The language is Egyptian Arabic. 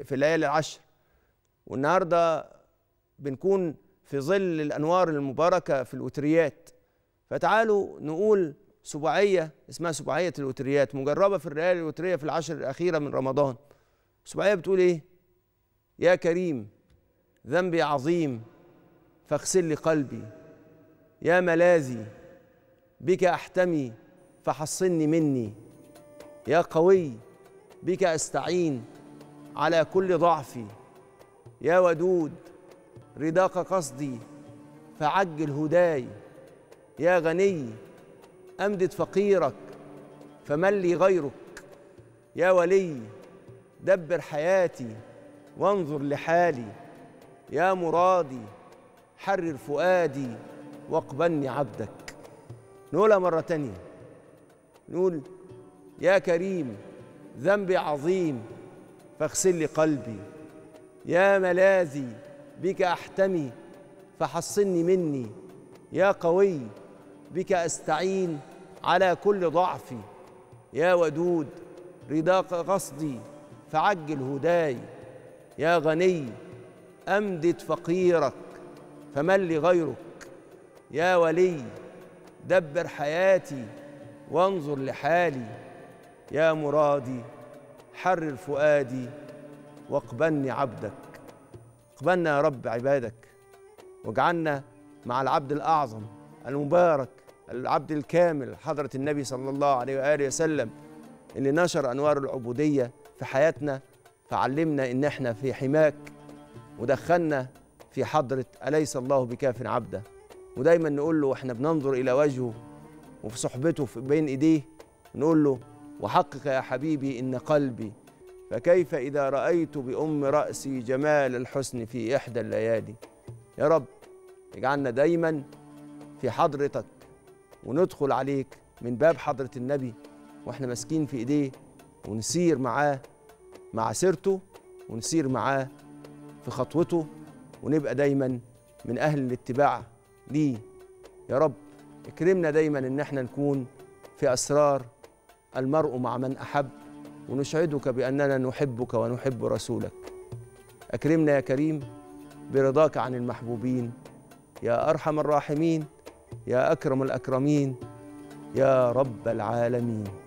في الليالي العشر والنهارده بنكون في ظل الانوار المباركه في الوتريات فتعالوا نقول سباعيه اسمها سباعيه الوتريات مجربه في الليالي الوتريه في العشر الاخيره من رمضان سباعيه بتقول ايه يا كريم ذنبي عظيم فاغسل لي قلبي يا ملاذي بك احتمي فحصني مني يا قوي بك استعين على كل ضعفي يا ودود رضاك قصدي فعجل هداي يا غني امدد فقيرك فمن لي غيرك يا ولي دبر حياتي وانظر لحالي يا مرادي حرر فؤادي واقبلني عبدك نقولها مرة تانية نقول يا كريم ذنبي عظيم فاغسل لي قلبي يا ملاذي بك احتمي فحصني مني يا قوي بك استعين على كل ضعفي يا ودود رضاك قصدي فعجل هداي يا غني امدد فقيرك فمن لي غيرك يا ولي دبر حياتي وانظر لحالي يا مرادي حرر فؤادي واقبلني عبدك اقبلنا يا رب عبادك واجعلنا مع العبد الاعظم المبارك العبد الكامل حضره النبي صلى الله عليه واله وسلم اللي نشر انوار العبوديه في حياتنا فعلمنا ان احنا في حماك ودخلنا في حضره اليس الله بكاف عبده ودايما نقول له واحنا بننظر الى وجهه وفي صحبته في بين ايديه نقول له وحقق يا حبيبي ان قلبي فكيف اذا رايت بام راسي جمال الحسن في احدى الليالي يا رب اجعلنا دايما في حضرتك وندخل عليك من باب حضره النبي واحنا ماسكين في ايديه ونسير معاه مع سيرته ونسير معاه في خطوته ونبقى دايما من اهل الاتباع ليه يا رب اكرمنا دايما ان احنا نكون في اسرار المرء مع من احب ونشهدك باننا نحبك ونحب رسولك اكرمنا يا كريم برضاك عن المحبوبين يا ارحم الراحمين يا اكرم الاكرمين يا رب العالمين